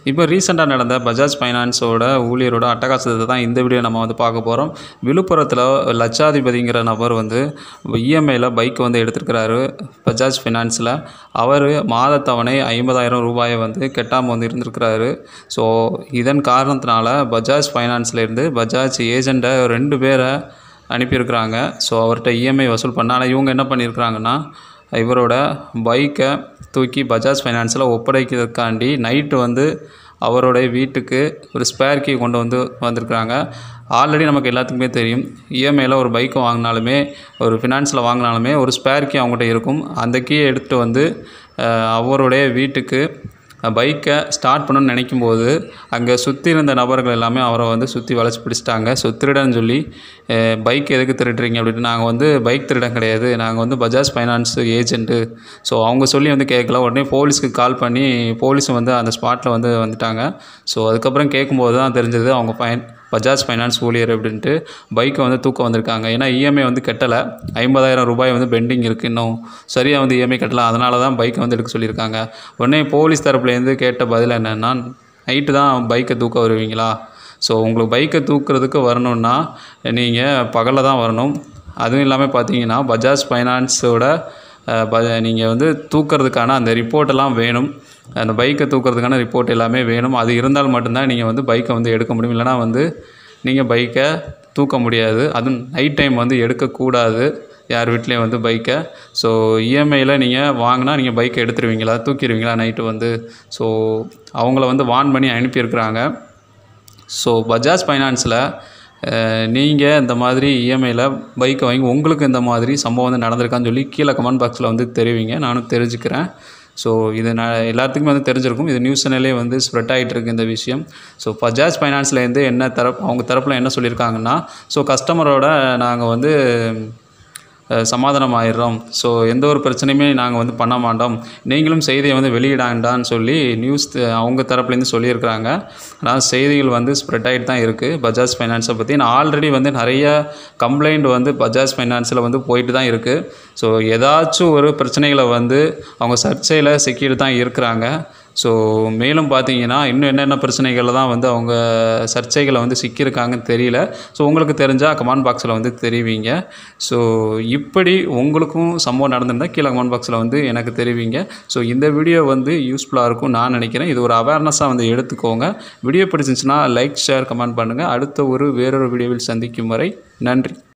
இப்போ ரீசெண்டாக நடந்த பஜாஜ் ஃபைனான்ஸோட ஊழியரோட அட்டகாசத்தை தான் இந்த வீடியோ நம்ம வந்து பார்க்க போகிறோம் விழுப்புரத்தில் லட்சாதிபதிங்கிற நபர் வந்து இஎம்ஐயில் பைக் வந்து எடுத்திருக்கிறாரு பஜாஜ் ஃபைனான்ஸில் அவர் மாத தவணை ஐம்பதாயிரம் ரூபாயை வந்து கெட்டாமல் வந்து இருந்திருக்கிறாரு ஸோ இதன் காரணத்தினால பஜாஜ் ஃபைனான்ஸ்லேருந்து பஜாஜ் ஏஜெண்ட்டை ரெண்டு பேரை அனுப்பியிருக்கிறாங்க ஸோ அவர்கிட்ட இஎம்ஐ வசூல் பண்ண ஆனால் இவங்க என்ன பண்ணியிருக்கிறாங்கன்னா இவரோட பைக்கை தூக்கி பஜாஜ் ஃபைனான்ஸில் ஒப்படைக்கிறதுக்காண்டி நைட்டு வந்து அவருடைய வீட்டுக்கு ஒரு ஸ்பேர் கீ கொண்டு வந்து வந்திருக்கிறாங்க ஆல்ரெடி நமக்கு எல்லாத்துக்குமே தெரியும் இஎம்ஐயில் ஒரு பைக்கு வாங்கினாலுமே ஒரு ஃபினான்ஸில் வாங்கினாலுமே ஒரு ஸ்பேர் கீ அவங்ககிட்ட இருக்கும் அந்த கீயை எடுத்துகிட்டு வந்து அஹ், அவருடைய வீட்டுக்கு பைக்கை ஸ்டார்ட் பண்ணணும்னு நினைக்கும் போது அங்கே சுற்றி இருந்த நபர்கள் எல்லாமே அவரை வந்து சுற்றி வளைச்சி பிடிச்சிட்டாங்க ஸோ திருடன்னு சொல்லி பைக் எதுக்கு திருடுறீங்க அப்படின்ட்டு நாங்கள் வந்து பைக் திருடன் கிடையாது நாங்கள் வந்து பஜாஜ் ஃபைனான்ஸ் ஏஜென்ட்டு ஸோ அவங்க சொல்லி வந்து கேட்கல உடனே போலீஸ்க்கு கால் பண்ணி போலீஸும் வந்து அந்த ஸ்பாட்டில் வந்து வந்துட்டாங்க ஸோ அதுக்கப்புறம் கேட்கும்போது தான் தெரிஞ்சது அவங்க ஃபைன் பஜாஜ் ஃபைனான்ஸ் ஊழியர் அப்படின்ட்டு பைக்கை வந்து தூக்க வந்திருக்காங்க ஏன்னா இஎம்ஐ வந்து கட்டலை ஐம்பதாயிரம் ரூபாய் வந்து பெண்டிங் இருக்குது இன்னும் சரியாக வந்து இஎம்ஐ கட்டலை அதனால தான் பைக்கை வந்து எடுக்க சொல்லியிருக்காங்க உடனே போலீஸ் தரப்புலேருந்து கேட்ட பதில் என்னென்னா நைட்டு தான் பைக்கை தூக்க வருவீங்களா ஸோ உங்களுக்கு பைக்கை தூக்குறதுக்கு வரணுன்னா நீங்கள் பகலில் தான் வரணும் அதுவும் இல்லாமல் பார்த்தீங்கன்னா பஜாஜ் ஃபைனான்ஸோட ப நீங்கள் வந்து தூக்கிறதுக்கான அந்த ரிப்போர்ட்டெல்லாம் வேணும் அந்த பைக்கை தூக்கிறதுக்கான ரிப்போர்ட் எல்லாமே வேணும் அது இருந்தால் மட்டும்தான் நீங்கள் வந்து பைக்கை வந்து எடுக்க முடியும் இல்லைனா வந்து நீங்கள் பைக்கை தூக்க முடியாது அதுவும் நைட் டைம் வந்து எடுக்கக்கூடாது யார் வீட்லேயும் வந்து பைக்கை ஸோ இஎம்ஐயில் நீங்கள் வாங்கினா நீங்கள் பைக்கை எடுத்துருவீங்களா தூக்கிடுவீங்களா நைட்டு வந்து ஸோ அவங்கள வந்து வார்ன் பண்ணி அனுப்பியிருக்கிறாங்க ஸோ பஜாஜ் ஃபைனான்ஸில் நீங்கள் இந்த மாதிரி இஎம்ஐயில் பைக்கை வாங்கி உங்களுக்கு இந்த மாதிரி சம்பவம் வந்து நடந்திருக்கான்னு சொல்லி கீழே கமெண்ட் பாக்ஸில் வந்து தெரிவிங்க நானும் தெரிஞ்சுக்கிறேன் ஸோ இது நான் எல்லாத்துக்குமே வந்து தெரிஞ்சிருக்கும் இது நியூஸ் சேனலே வந்து ஸ்ப்ரெட் ஆகிட்டு இருக்கு இந்த விஷயம் ஸோ பஜாஜ் ஃபைனான்ஸ்லேருந்து என்ன தரப்பு அவங்க தரப்பில் என்ன சொல்லியிருக்காங்கன்னா ஸோ கஸ்டமரோட நாங்கள் வந்து அஹ், சமாதானம் ஆயிடுறோம் ஸோ எந்த ஒரு பிரச்சனையுமே நாங்கள் வந்து பண்ண மாட்டோம் நீங்களும் செய்தியை வந்து வெளியிடாண்டான்னு சொல்லி நியூஸ் த- அவங்க தரப்புலேருந்து சொல்லியிருக்கிறாங்க ஆனால் செய்திகள் வந்து ஸ்ப்ரெட் ஆகிட்டு தான் இருக்குது பஜாஜ் ஃபைனான்ஸை பற்றி நான் ஆல்ரெடி வந்து நிறைய கம்ப்ளைண்ட் வந்து பஜாஜ் ஃபைனான்ஸில் வந்து போயிட்டு தான் இருக்குது ஸோ ஏதாச்சும் ஒரு பிரச்சனைகளை வந்து அவங்க சர்ச்சையில் சிக்கிட்டு தான் இருக்கிறாங்க ஸோ மேலும் பார்த்தீங்கன்னா இன்னும் என்னென்ன பிரச்சனைகள் தான் வந்து அவங்க சர்ச்சைகளை வந்து சிக்கியிருக்காங்கன்னு தெரியல ஸோ உங்களுக்கு தெரிஞ்சால் கமெண்ட் பாக்ஸில் வந்து தெரிவிங்க ஸோ இப்படி உங்களுக்கும் சம்பவம் நடந்திருந்தால் கீழே கமெண்ட் பாக்ஸில் வந்து எனக்கு தெரிவிங்க ஸோ இந்த வீடியோ வந்து யூஸ்ஃபுல்லாக இருக்கும் நான் நினைக்கிறேன் இது ஒரு அவேர்னஸாக வந்து எடுத்துக்கோங்க வீடியோ பிடிச்சிருந்துச்சுன்னா லைக் ஷேர் கமெண்ட் பண்ணுங்கள் அடுத்த ஒரு வேறொரு வீடியோவில் சந்திக்கும் வரை நன்றி